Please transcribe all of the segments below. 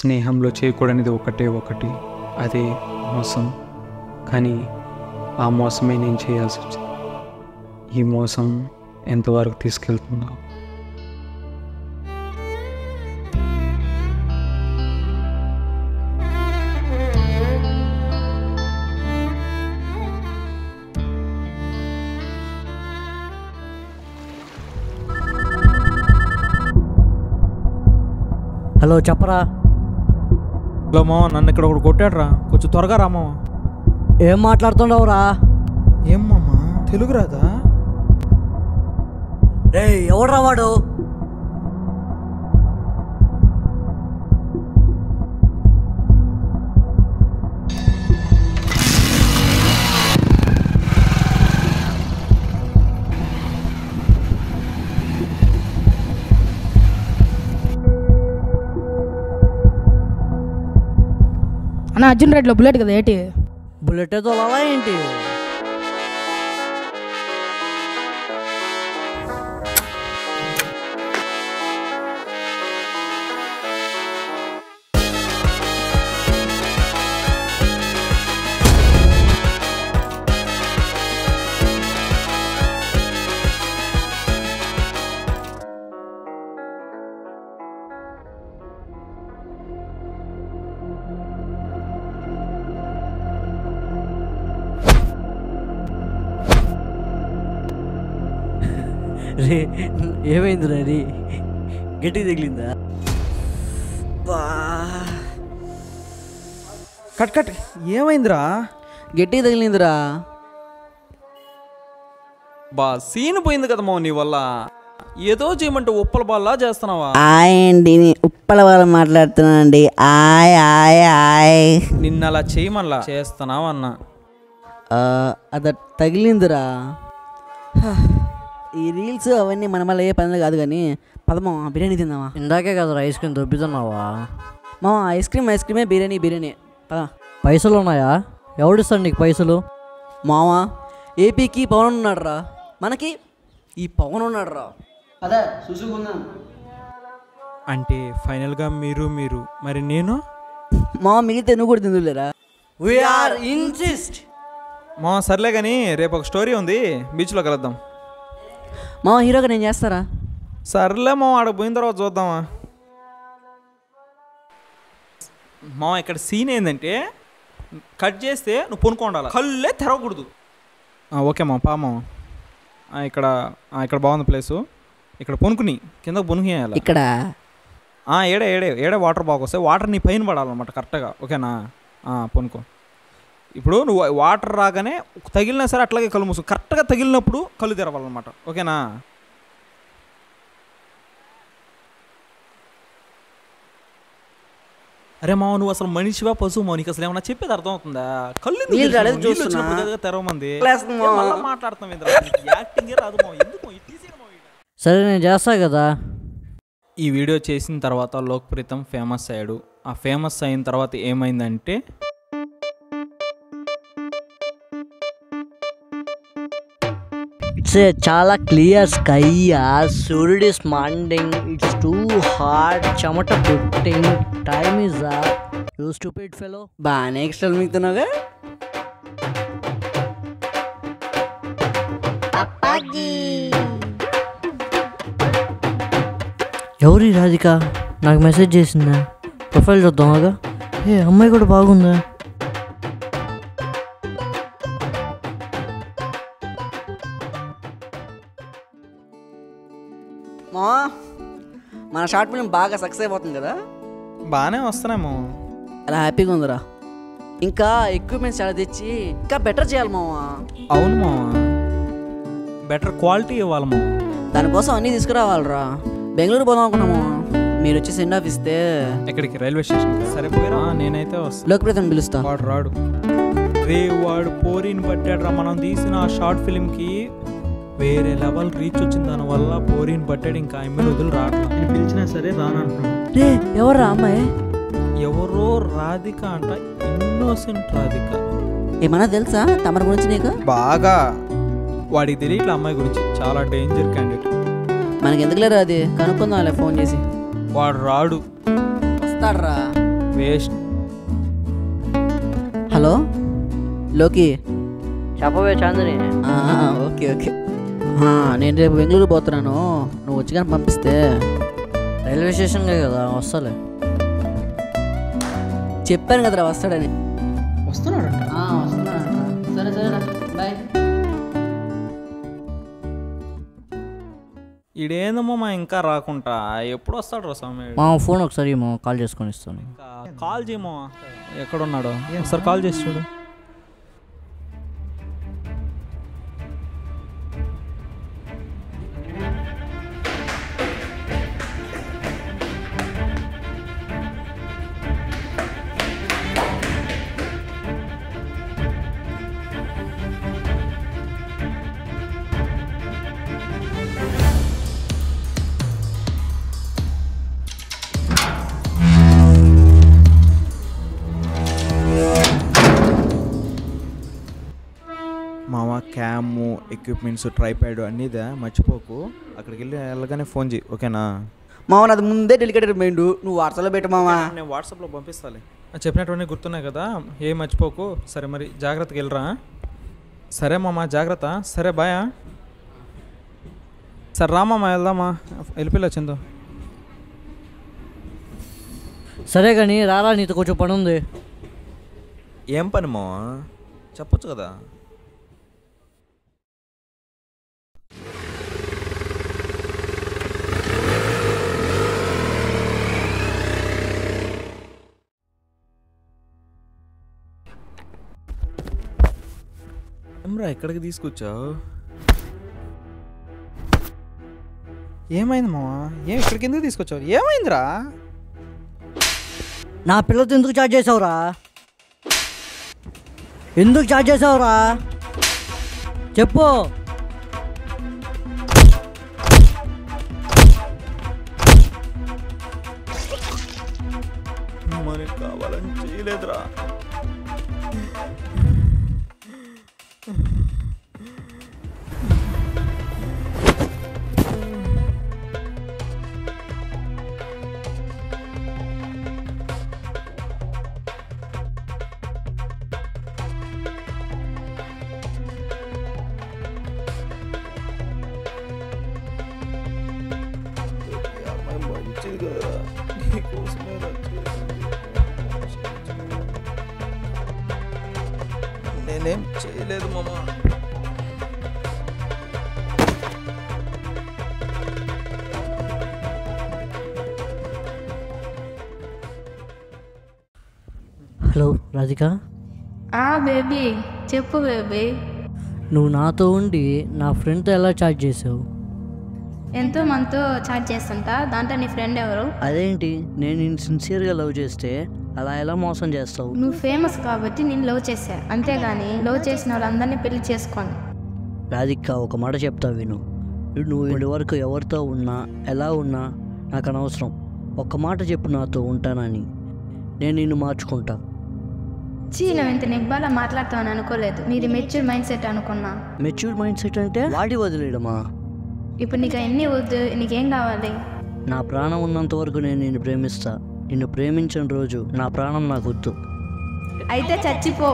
స్నేహంలో చేయకూడనిది ఒకటే ఒకటి అదే మోసం కానీ ఆ మోసమే నేను చేయాల్సి వచ్చింది ఈ మోసం ఎంతవరకు తీసుకెళ్తుందో హలో చెప్పరా హలో మామ నన్ను ఇక్కడ ఒకడు కొట్టాడు రా కొంచెం త్వరగా రా మామ ఏం మాట్లాడుతుండవురా ఏం మామ తెలుగు రాదా రే ఎవడ్రా వాడు అన్న అర్జున్ రెడ్డిలో బుల్లెట్ కదా ఏంటి బుల్లెట్ తోలాలా ఏంటి రే ఏమైంది రే గట్టి తగిలిందా బా కట్ కట్ ఏమైందిరా గట్టి తగిలిందిరా బా సీన్ పోయింది కదా మామ నీ వల్ల ఏదో చేయమంటే ఉప్పల బాల్లా చేస్తున్నావా ఆయ్ అండి నేను ఉప్పల వాళ్ళు మాట్లాడుతున్నానండి ఆయ్ ఆయ్ ఆయ్ నిన్న అలా చేయమల్లా చేస్తున్నావు అన్నా అద తగిలిందిరా హ, ఈ రీల్స్ అవన్నీ మన మళ్ళీ ఏ పనులు కాదు కానీ పదమా బిర్యానీ తిందామా ఇందాకే కదా ఐస్ క్రీమ్ దొబ్బితున్నావా మా ఐస్ క్రీమ్ ఐస్ క్రీమే బిర్యానీ బిర్యానీ పద పైసలు ఉన్నాయా ఎవడిస్తాడు నీకు పైసలు మావా ఏపీకి పవన్ ఉన్నాడు రా మనకి ఈ పవన్ ఉన్నాడు రా పద చూసుకుందాం అంటే ఫైనల్గా మీరు మీరు మరి నేను మా మిగిలితే నువ్వు కూడా తిందులేరా వీఆర్ ఇన్సిస్ట్ మా సర్లే కానీ రేపు ఒక స్టోరీ ఉంది బీచ్లో కలుద్దాం మా హీరోగా నేను చేస్తారా సర్లే మా ఆడ పోయిన తర్వాత చూద్దామా మా ఇక్కడ సీన్ ఏంటంటే కట్ చేస్తే నువ్వు పొనుకోండాలి కళ్ళే తెరవకూడదు ఆ, ఓకే మా పా మా ఆ, ఇక్కడ ఆ, ఇక్కడ బాగుంది ప్లేసు ఇక్కడ పొనుకుని కింద పొనుకునేయాలి ఇక్కడ ఆ, ఏడే ఏడే ఏడే వాటర్ బాగా వస్తాయి వాటర్ నీ పైన పడాలన్నమాట కరెక్ట్గా ఓకేనా ఆ, పొనుకో ఇప్పుడు నువ్వు వాటర్ రాగానే తగిలినా సరే అట్లాగే కళ్ళు మూసు కరెక్ట్గా తగిలినప్పుడు కళ్ళు తెరవాలన్నమాట ఓకేనా అరే మావ నువ్వు అసలు మనిషివా పశువు మావ నీకు అసలు ఏమన్నా చెప్పేది అర్థం అవుతుందా కళ్ళు ఎందుకు నీళ్ళు రాలేదు తెరిచినావు? నీళ్ళు చూస్తున్నా. వచ్చినప్పుడు కదా తెరవమంది క్లాస్ మావ. ఏ మళ్ళా మాట్లాడతాం ఏంద్రా? నీకు యాక్టింగే రాదు మావ ఎందుకు మావ? ఇది తీసేయ్ మావ ఇక. సరే నేను చేస్తా కదా ఈ వీడియో చేసిన తర్వాత లోక్ప్రీతం ఫేమస్ అయ్యాడు ఆ ఫేమస్ అయిన తర్వాత ఏమైందంటే ఇట్స్ చాలా క్లియర్ స్కై సూర్యుడ్ ఇస్ మాండింగ్ ఇట్స్ టూ హార్డ్ చెమట పుట్టింగ్ time is you stupid fellow బాగానే ఎక్స్ట్రా మిగుతున్నావుగా ఎవరి రాధిక నాకు మెసేజ్ చేసిందా ప్రొఫైల్ చూద్దామాగా ఏ అమ్మాయి కూడా బాగుందా మా మన షార్ట్ ఫిల్మ్ బాగా సక్సెస్ అయిపోతుంది కదా బాగానే వస్తున్నాము అలా హ్యాపీగా ఉందిరా ఇంకా ఎక్విప్మెంట్స్ చాలా తెచ్చి ఇంకా బెటర్ చేయాలి మావా అవును మామ బెటర్ క్వాలిటీ ఇవ్వాలి మామ దానికోసం అన్నీ తీసుకురావాలిరా బెంగళూరు పోదాం అనుకున్నాము మీరు వచ్చి సెండ్ ఆఫ్ ఇస్తే ఎక్కడికి రైల్వే స్టేషన్ సరే పోయిరా నేనైతే వస్తా లోకప్రీతం పిలుస్తా వాడు రాడు రే వాడు పోరిని పట్టాడురా మనం తీసిన ఆ షార్ట్ ఫిల్మ్కి వేరే లెవెల్ రీచ్ వచ్చిన దాని వల్ల పోరిని పట్టాడు ఇంకా ఆమె వదిలి రావట్లేదు నేను పిలిచినా సరే రానంటున్నాను రే ఎవర్రా అమ్మాయి ఎవరో రాధిక అంట ఇన్నోసెంట్ రాధిక ఏమన్నా తెలుసా తమరి గురించి నీకు బాగా వాడికి తెలియట్లే అమ్మాయి గురించి చాలా డేంజర్ క్యాండిడేట్ మనకి ఎందుకు లేరు అది కనుక్కుందాంలే ఫోన్ చేసి వాడు రాడు వస్తాడ్రా వేస్ట్ హలో లోకి చెప్పవే చాందిని ఆ, ఓకే ఓకే ఆ, నేను రేపు బెంగళూరు పోతున్నాను నువ్వు వచ్చి కానీ పంపిస్తే రైల్వే స్టేషన్కే కదా వస్తాలే చెప్పాను కదరా వస్తాడని వస్తున్నాడంట వస్తున్నాడంట సరే సరే బాయ్ ఈడేందమ్మో మా ఇంకా రాకుంటా ఎప్పుడు వస్తాడు రా స్వామి మా ఫోన్ ఒకసారి మా కాల్ చేసుకొని ఇస్తాను ఇంకా కాల్ చేయమో ఎక్కడున్నాడు ఒకసారి కాల్ చేసి చూడు మామ క్యాము ఎక్విప్మెంట్స్ ట్రైప్యాడ్ అన్నీదా మర్చిపోకు అక్కడికి వెళ్ళి వెళ్ళగానే ఫోన్ చేయి ఓకేనా మామ నాది ముందే డెలికేటెడ్ మైండ్ నువ్వు వాట్సాప్లో పెట్టు మామా నేను వాట్సాప్లో పంపిస్తాలే చెప్పినటువంటి గుర్తున్నాయి కదా ఏం మర్చిపోకు సరే మరి జాగ్రత్తగా వెళ్ళరా సరే మామ జాగ్రత్త సరే బాయా సరే రామమ్మ వెళ్దామా వెళ్ళిపోయిలా చందు సరే కానీ రారా నీతో కొంచెం పని ఉంది ఏం పని మామ చెప్పొచ్చు కదా ఏమ్రా ఎక్కడికి తీసుకొచ్చావు ఏమైంది మామ ఏం ఇక్కడికి ఎందుకు తీసుకొచ్చావు ఏమైందిరా నా పిల్లతో ఎందుకు చార్జ్ చేసావురా ఎందుకు చార్జ్ చేసావురా చెప్పు మనకి కావాలని చేయలేదురా మంచిది కదా నీకోసమే నేనేం చేయలేదు మామ హలో రాధిక ఆ బేబీ చెప్పు బేబీ నువ్వు నాతో ఉండి నా ఫ్రెండ్తో ఎలా చార్జ్ చేసావు ఎంతో మనతో చాట్ చేస్తుంటా దాంట్లో నీ ఫ్రెండ్ ఎవరు అదేంటి నేను నేను సిన్సియర్గా లవ్ చేస్తే అలా ఎలా మోసం చేస్తావు నువ్వు ఫేమస్ కాబట్టి నేను లవ్ చేశా అంతేగాని లవ్ చేసిన వాళ్ళందరినీ పెళ్లి చేసుకోను రాధిక ఒక మాట చెప్తా విను నువ్వు ఇప్పటి వరకు ఎవరితో ఉన్నా ఎలా ఉన్నా నాకు అనవసరం ఒక్క మాట చెప్పు నాతో ఉంటానని నేను నిన్ను మార్చుకుంటా చీ నువ్వు ఇంత నిగ్బాలా మాట్లాడతావని అనుకోలేదు మీరు మెచ్యూర్ మైండ్ సెట్ అనుకున్నా మెచ్యూర్ మైండ్ సెట్ అంటే వాడి వదిలేయడమా ఇప్పుడు నీకు ఎన్ని వద్దు నీకేం కావాలి నా ప్రాణం ఉన్నంత వరకు నేను నిన్ను ప్రేమిస్తా నిన్ను ప్రేమించిన రోజు నా ప్రాణం నాకు వద్దు అయితే చచ్చిపో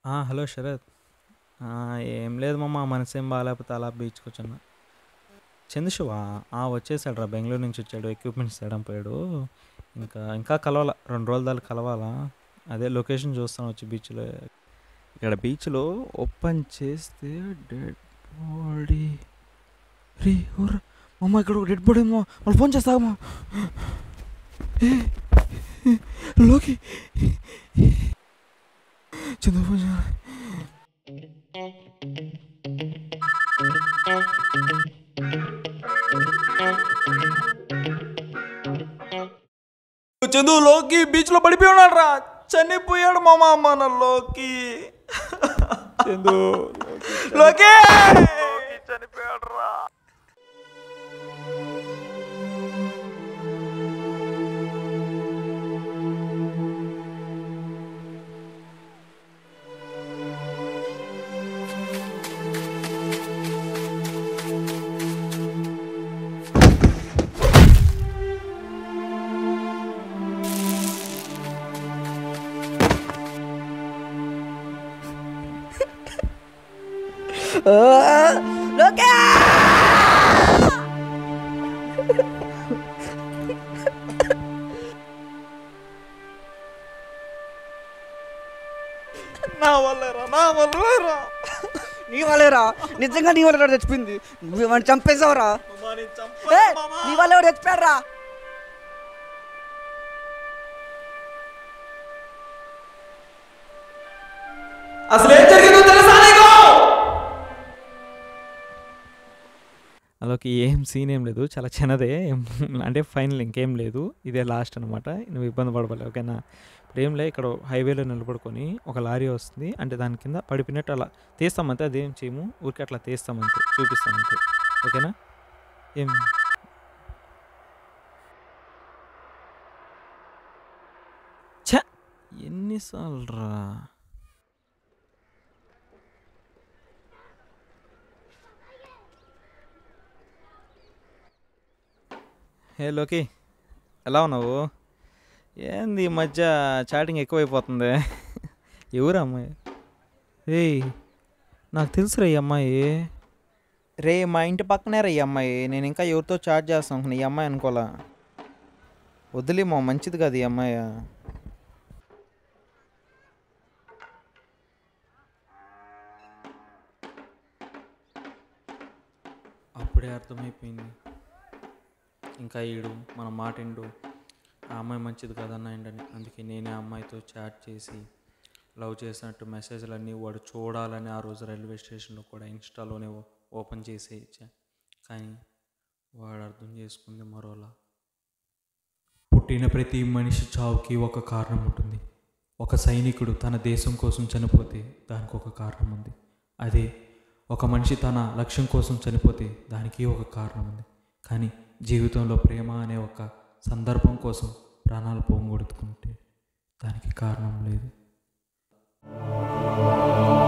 ఆ, హలో శరత్ ఆ, ఏం లేదు మామ మనసేం బాగాలేకపోతే అలా బీచ్కి వచ్చాను చంద్రశివా ఆ వచ్చేసాడు రా బెంగళూరు నుంచి వచ్చాడు ఎక్విప్మెంట్స్ తేడం పోయాడు ఇంకా ఇంకా కలవాలా రెండు రోజుల దాకా కలవాలా అదే లొకేషన్ చూస్తాను వచ్చి బీచ్లో ఇక్కడ బీచ్లో ఓపెన్ చేస్తే డెడ్ బాడీ రే ఊర్రా అమ్మ ఇక్కడ డెడ్ బాడీ అమ్మా మళ్ళీ ఫోన్ చేస్తామా లోకి చంద్ర ఫోన్ చేయాలి చందు లోకి బీచ్ లో పడిపోయి ఉన్నాడు రా చనిపోయాడు మామ మన లోకి చందు లోకి చనిపోయాడు రా నా వల్లేరా నా వల్లేరా నీ వాళ్ళేరా నిజంగా నీ వాళ్ళ చచ్చిపోయింది నువ్వు వాడిని చంపేశావురా ఏ, నీ వాళ్ళు ఎవరు చచ్చిపోయారా అసలు ఏం జరిగిందో తెలుసా నీకు అలాకి ఏం సీన్ ఏం లేదు చాలా చిన్నదే ఏం- అంటే ఫైనల్ ఇంకేం లేదు ఇదే లాస్ట్ అనమాట నువ్వు ఇబ్బంది పడవాలి ఓకేనా ఇప్పుడు ఏం లే ఇక్కడ హైవేలో నిలబడుకొని ఒక లారీ వస్తుంది అంటే దాని కింద పడిపోయినట్టు అలా తీస్తామంతే అదేం చేయము ఊరికే అట్లా తీస్తామంతే చూపిస్తామంతే ఓకేనా ఏం ఛ ఎన్నిసార్లు రా హే లోకి ఎలా ఉన్నావు ఏంది ఈ మధ్య చాటింగ్ ఎక్కువైపోతుంది ఎవరు అమ్మాయి రే నాకు తెలుసురా ఈ అమ్మాయి రే మా ఇంటి పక్కనే రా ఈ అమ్మాయి నేను ఇంకా ఎవరితో చాట్ చేస్తాను అనుకున్నా. ఈ అమ్మాయి అనుకోలా వదిలేమో మంచిది కాదు ఈ అమ్మాయి అప్పుడే అర్థమైపోయింది ఇంకా ఈడు మన మాట ఇండు ఆ అమ్మాయి మంచిది కదన్న ఏంటని అందుకే నేనే ఆ అమ్మాయితో చాట్ చేసి లవ్ చేసినట్టు మెసేజ్లన్నీ వాడు చూడాలని ఆ రోజు రైల్వే స్టేషన్లో కూడా ఇన్స్టాలోనే ఓ- ఓపెన్ చేసి ఇచ్చా కానీ వాడు అర్థం చేసుకుంది మరోలా పుట్టిన ప్రతి మనిషి చావుకి ఒక కారణం ఉంటుంది ఒక సైనికుడు తన దేశం కోసం చనిపోతే దానికి ఒక కారణం ఉంది అదే ఒక మనిషి తన లక్ష్యం కోసం చనిపోతే దానికి ఒక కారణం ఉంది కానీ జీవితంలో ప్రేమ అనే ఒక సందర్భం కోసం ప్రాణాలు పోగొడుతుంటే దానికి కారణం లేదు